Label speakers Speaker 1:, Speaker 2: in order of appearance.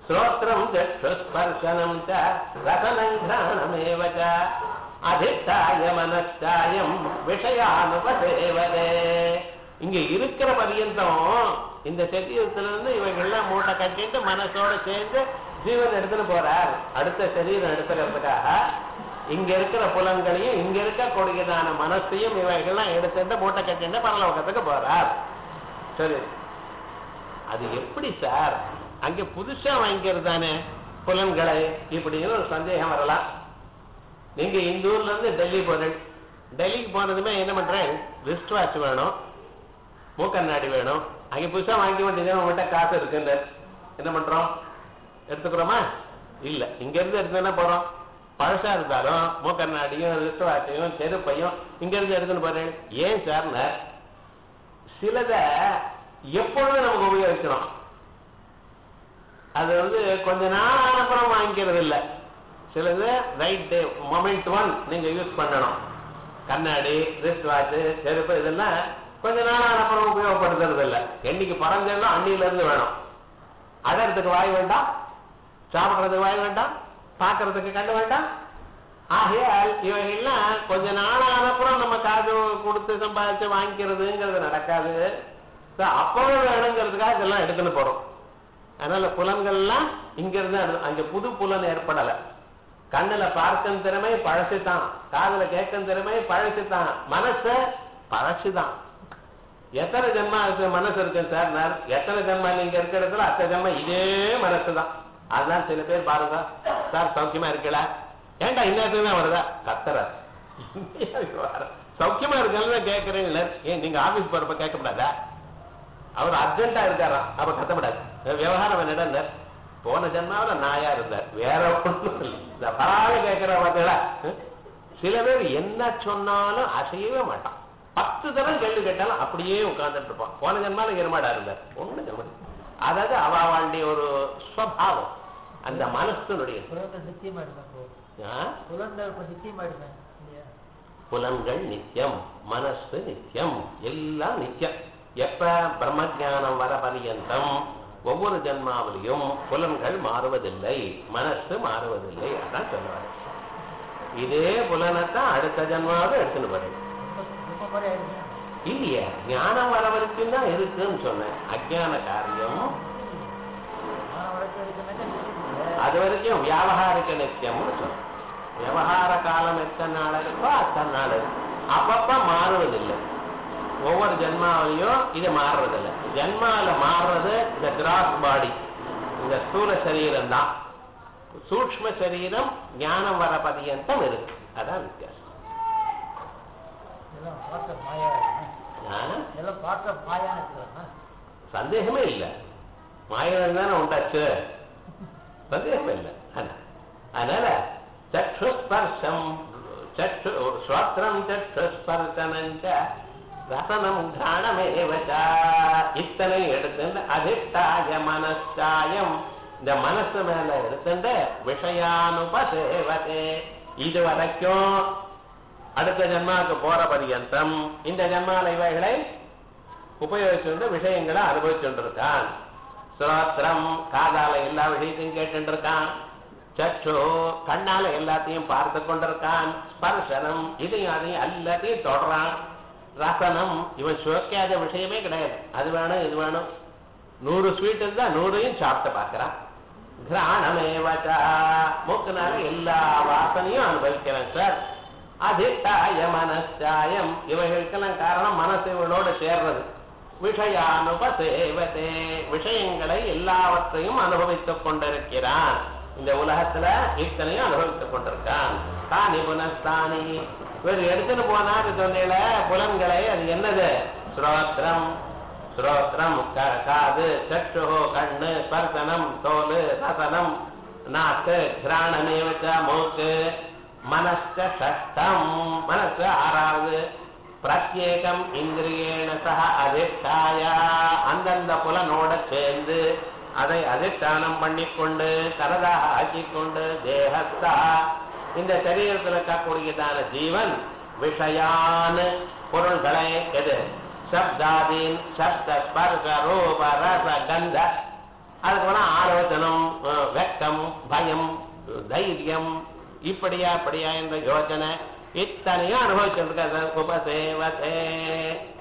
Speaker 1: ஸ்ரோத்ரம் சக்ஷுஸ்பர்சனம் ச ரசனம் கிராணமேவ ச அதிஷ்டாய மனச்சாயம் விஷயானுபதேவதே இங்க இருக்கிற பரியந்தம் இந்த சரீரத்திலிருந்து இவைகள்லாம் மூட்டை கட்டிட்டு மனசோட சேர்ந்து ஜீவன் எடுத்துட்டு போறார் அடுத்த சரீரம் எடுத்துக்கிறதுக்காக இங்க இருக்கிற புலன்களையும் இங்க இருக்கக்கூடியதான மனசையும் இவைகள்லாம் எடுத்துட்டு மூட்டை கட்டிட்டு பரலோகத்துக்கு போறார் சரி அது எப்படி சார் அங்க புதுசா வாங்கிக்கிறது தானே புலன்களை இப்படின்னு ஒரு சந்தேகம் வரலாம் நீங்க இந்த ஊர்ல இருந்து டெல்லி போறேன் டெல்லிக்கு போனதுமே என்ன பண்றேன் ரிஸ்ட் வாட்ச் வேணும் மூக்கண்ணாடி வேணும் அங்க புதுசா வாங்கி வேண்டியது உங்கள்கிட்ட காசு இருக்குன்னு என்ன பண்றோம் எடுத்துக்கிறோமா இல்ல இங்க இருந்து எடுத்துனா போறோம் பழசா இருந்தாலும் மூக்கண்ணாடியும் ரிஸ்ட் வாட்சையும் செருப்பையும் இங்க இருந்து எடுத்துன்னு போறேன் ஏன் சார்ன சிலத எப்பொழுதும் நமக்கு உபயோகிக்கிறோம் அது வந்து கொஞ்ச நாள் அப்புறம் வாங்கிக்கிறது இல்லை சிலது ரைட் மொமெண்ட் ஒன் நீங்க யூஸ் பண்ணணும் கண்ணாடி ரிஸ்ட் வாட்ச் செருப்பு இதெல்லாம் கொஞ்ச நாள் அப்புறம் உபயோகப்படுத்துறது இல்லை என்னைக்கு பறந்தெல்லாம் அன்னில இருந்து வேணும் அழறதுக்கு வாய் வேண்டாம் சாப்பிடுறதுக்கு வாய் வேண்டாம் பார்க்கறதுக்கு கண்ணு வேண்டாம் ஆகையால் இவைகள்லாம் கொஞ்ச நாள் அப்புறம் நம்ம காசு கொடுத்து சம்பாதிச்சு வாங்கிக்கிறதுங்கிறது நடக்காது அப்பவே வேணுங்கிறதுக்காக இதெல்லாம் எடுத்துன்னு போறோம் அதனால புலன்கள்லாம் இங்க இருந்து அங்க புது புலன் ஏற்படல கண்ணுல பார்க்கும் திறமை பழசுதான் காதுல கேட்கும் திறமை பழசுதான் மனசு பழசுதான் எத்தனை ஜென்மா இருக்கு மனசு இருக்கு சார் எத்தனை ஜென்மா நீங்க இருக்கிற இடத்துல அத்தனை ஜென்மா இதே மனசு தான் அதுதான் சில பேர் பாருங்க சார் சௌக்கியமா இருக்கல ஏன்டா இன்னத்துக்கு வருதா கத்துற சௌக்கியமா இருக்கல கேட்கறீங்கள ஏன் நீங்க ஆபீஸ் போறப்ப கேட்கக்கூடாதா அவர் அர்ஜென்டா இருக்காராம் அப்ப கத்தப்படாது விவகாரம் என்னடா போன ஜென்மாவில நாயா இருந்தார் வேற ஒன்றும் இல்லை இந்த பராக கேட்கிற பார்த்தீங்களா சில பேர் என்ன சொன்னாலும் அசையவே மாட்டான் பத்து தரம் கேள்வி கேட்டாலும் அப்படியே உட்கார்ந்துட்டு இருப்பான் போன ஜென்மால எருமாடா இருந்தார் ஒண்ணு ஜென்மம் அதாவது அவாவாண்டிய ஒரு ஸ்வபாவம் அந்த மனசனுடைய புலன்கள் நித்தியம் மனசு நித்தியம் எல்லாம் நித்தியம் எப்ப பிரம்ம ஜானம் வர பரியந்தம் ஒவ்வொரு ஜென்மாவிலையும் புலன்கள் மாறுவதில்லை மனசு மாறுவதில்லை அதான் சொல்லுவாங்க இதே புலனைத்தான் அடுத்த ஜென்மாவது எடுத்துன்னு வரும் இல்லையே ஞானம் வர வரைக்கும் தான் இருக்குன்னு சொன்னேன் அஜான காரியம் அது வரைக்கும் வியாபகாரிக்க நித்தியம்னு சொன்னேன் விவகார காலம் எத்தனை நாள் இருக்கோ அத்தனை நாள் இருக்கு அப்பப்ப மாறுவதில்லை ஒவ்வொரு ஜென்மாவிலையும் இது மாறுறதில்லை ஜென்மால மாறுறது இந்த கிராஸ் பாடி இந்த ஸ்தூல சரீரம் தான் சூக்ம சரீரம் ஞானம் வர பரியந்தம் இருக்கு அதான் வித்தியாசம் சந்தேகமே இல்லை மாயம் தானே உண்டாச்சு சந்தேகமே இல்லை அதனால சக்ஷுஸ்பர்ஷம் சக்ஷு ஸ்ரோத்திரம் சக்ஷுஸ்பர்சனஞ்ச ரசனம் கிராணமேவச்ச இத்தனை எடுத்துட்டு அதிஷ்டாய மனசாயம் இந்த மனசு மேல எடுத்துட்டு விஷயானுபசேவதே இது வரைக்கும் அடுத்த ஜென்மாவுக்கு போற பரியந்தம் இந்த ஜென்மால இவைகளை உபயோகிச்சுட்டு விஷயங்களை அனுபவிச்சுருக்கான் ஸ்ரோத்திரம் காதால எல்லா விஷயத்தையும் கேட்டு இருக்கான் சச்சோ கண்ணால எல்லாத்தையும் பார்த்து கொண்டிருக்கான் ஸ்பர்சனம் இதையும் அதையும் எல்லாத்தையும் தொடரான் ரசனம் இவன் சுவைக்காத விஷயமே கிடையாது அது வேணும் இது வேணும் நூறு ஸ்வீட் இருந்தா நூறையும் சாப்பிட்டு பார்க்கறான் கிராணமேவச்சா மூக்குனால எல்லா வாசனையும் அனுபவிக்கிறேன் சார் அதிஷ்டாய மனசாயம் இவைகளுக்கெல்லாம் காரணம் மனசு இவளோடு சேர்றது விஷயானுபசேவதே விஷயங்களை எல்லாவற்றையும் அனுபவித்துக் கொண்டிருக்கிறான் இந்த உலகத்துல இத்தனையும் அனுபவித்துக் கொண்டிருக்கான் தானி புனஸ்தானி இவர் எடுத்துட்டு போனாரு சொன்னீங்கள புலன்களை அது என்னது ஸ்ரோத்திரம் ஸ்ரோத்திரம் காது சற்று கண்ணு ஸ்பர்சனம் தோல் ரசனம் நாக்கு கிராணமேவச்ச மூக்கு மனச ஷஷ்டம் மனசு ஆறாவது பிரத்யேகம் இந்திரியேன சக அதிஷ்டாய அந்தந்த புலனோட சேர்ந்து அதை அதிஷ்டானம் பண்ணிக்கொண்டு தனதாக ஆக்கிக்கொண்டு தேகஸ்தா இந்த சரீரத்தில் இருக்கக்கூடியதான ஜீவன் விஷயான் பொருள்களை எது சப்தாதீன் சப்த ஸ்பர்ச ரூப ரச கந்த அதுக்கப்புறம் ஆலோசனம் அஹ், வெட்கம் பயம் தைரியம் இப்படியா அப்படியா என்ற யோசனை இத்தனையும் அனுபவிச்சிருக்காரு உபசேவதே